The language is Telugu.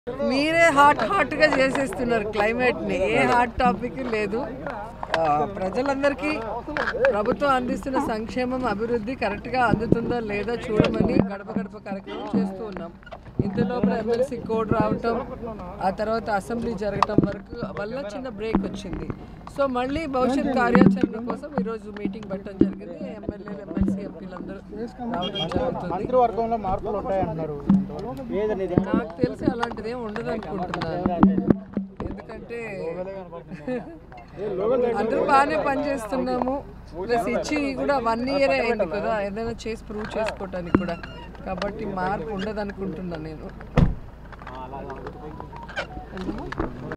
మీరే హాట్ హాట్ గా చేసేస్తున్నారు క్లైమేట్ ని ఏ హాట్ టాపిక్ లేదు ఆ, ప్రజలందరికీ ప్రభుత్వం అందిస్తున్న సంక్షేమం అభివృద్ధి కరెక్ట్ గా అందుతుందా లేదా చూడమని గడప గడప కార్యక్రమం చేస్తూ ఉన్నాం ఇంతలోపల ఎమ్మెల్సీ కోడ్ రావటం ఆ తర్వాత అసెంబ్లీ జరగటం వరకు వల్ల చిన్న బ్రేక్ వచ్చింది సో మళ్ళీ భవిష్యత్ కార్యాచరణ కోసం ఈరోజు మీటింగ్ పెట్టడం జరిగింది ఎమ్మెల్యేలు ఎమ్మెల్సీ ఎంపీలందరూ రావడం జరుగుతుంది మంత్రివర్గంలో మార్పులు ఉంటాయంటున్నారు ఏదండి ఇది నాకు తెలిసి అలాంటిది ఏమి ఉండదు అనుకుంటున్నాను ఎందుకంటే అందరూ బాగానే పనిచేస్తున్నాము ప్లస్ ఇచ్చి కూడా వన్ ఇయర్ అయింది కదా ఏదైనా చేసి ప్రూవ్ చేసుకోవటానికి కూడా కాబట్టి మార్పు ఉండదు అనుకుంటున్నాను నేను